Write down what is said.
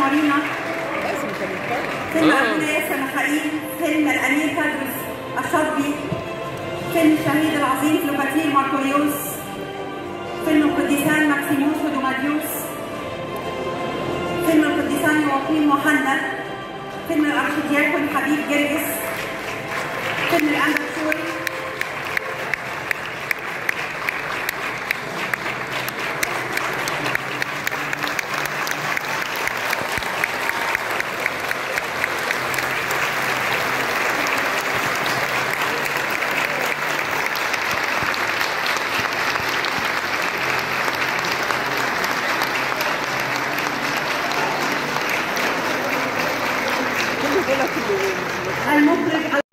منورينا لازم كان يتكلم فيلم آه. أبونا ياسر مخائيل فيلم الأمير تدرس الشاطبي فيلم الشهيد العظيم فلوباتير ماركوريوس فيلم القديسان ماكسيموس ودوماديوس فيلم القديسان يواقيم وحنا فيلم الأرشدياكون حبيب جرجس فيلم الأندرشوري كله بيقول لك المخرج